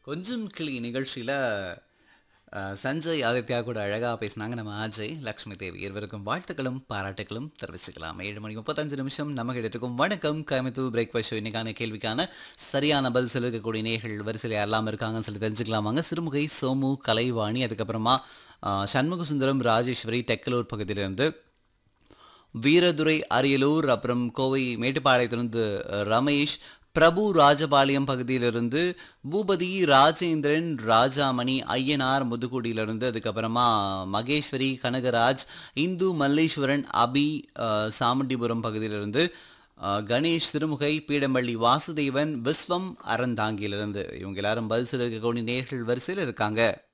கொஞ்சம் கிளி நிகழ்ச்சியில் சஞ்சய் ஆதித்யா கூட அழகாக பேசினாங்க நம்ம அஜய் லக்ஷ்மி தேவி இருவருக்கும் வாழ்த்துக்களும் பாராட்டுகளும் தெரிவிச்சுக்கலாம் ஏழு மணி முப்பத்தஞ்சு நிமிஷம் நமக்கு எடுத்துக்கும் வணக்கம் கோயம்புத்தூர் பிரேக்ஃபாஸ்ட் ஷோ இன்னைக்கான கேள்விக்கான சரியான பதில் சொல்லிருக்கக்கூடிய நேர்கள் வரிசையில் யாரெல்லாம் இருக்காங்கன்னு சொல்லி தெரிஞ்சுக்கலாம் வாங்க சிறுமுகை சோமு கலைவாணி அதுக்கப்புறமா ஆஹ், சண்முக சுந்தரம் ராஜேஸ்வரி தெக்கலூர் பகுதியிலிருந்து வீரதுரை அரியலூர் அப்புறம் கோவை மேட்டுப்பாளையத்திலிருந்து அஹ், ரமேஷ் பிரபு ராஜபாளையம் பகுதியிலிருந்து பூபதி ராஜேந்திரன் ராஜாமணி ஐயனார் முதுகுடியிலிருந்து அதுக்கப்புறமா மகேஸ்வரி கனகராஜ் இந்து மல்லேஸ்வரன் அபி அஹ், சாமுண்டிபுரம் பகுதியிலிருந்து அஹ், கணேஷ் திருமுகை பீடம்பள்ளி வாசுதேவன் விஸ்வம் அறந்தாங்கியிலிருந்து இவங்க எல்லாரும் பதில் சொல்லிருக்கக்கூடிய நேர்கள் வரிசையில் இருக்காங்க